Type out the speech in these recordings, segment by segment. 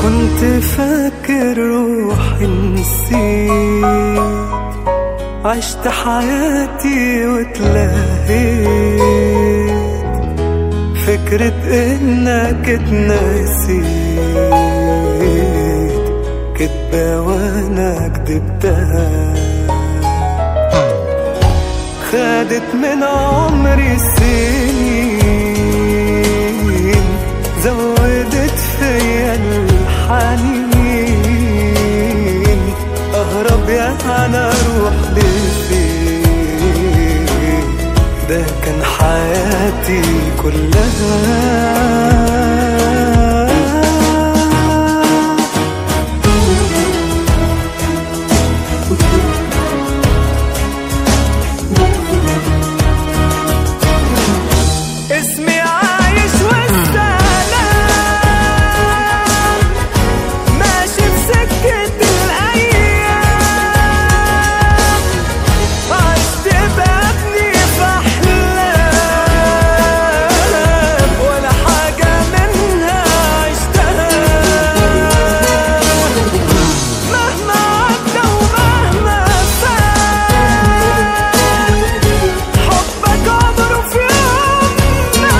كنت فاكر روحي نسيت عشت حياتي واتلهيت فكرة انك اتنسيت كدبة وانا كدبتها خدت من عمري السنين زودت فيا الحنين اهرب يا انا اروح لفين ده كان حياتي كلها اسمي عايش والسلام ماشي بسكة الأيام عشت بابني في أحلام ولا حاجة منها عشتها مهما عدى ومهما فات حبك عمره في يوم ما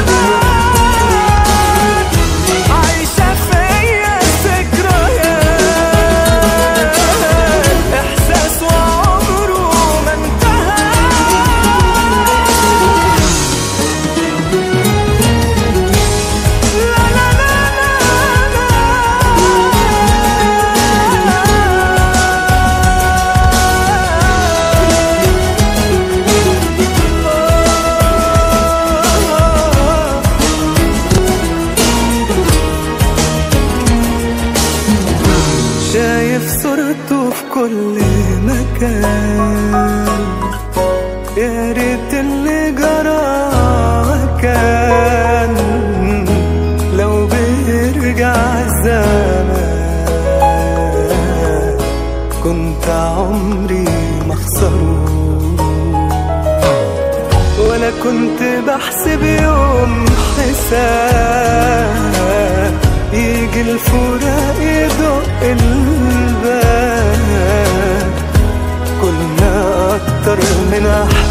مات عايشة فيا ذكريات إحساس وعمره ما انتهى لا لا لا لا شايف صورته في كل مكان يا ريت اللي جرى كان لو بيرجع الزمان كنت عمري مخسره ولا كنت بحسب يوم حساب يجي الفراق يدق الباب كنا أكتر من أحلام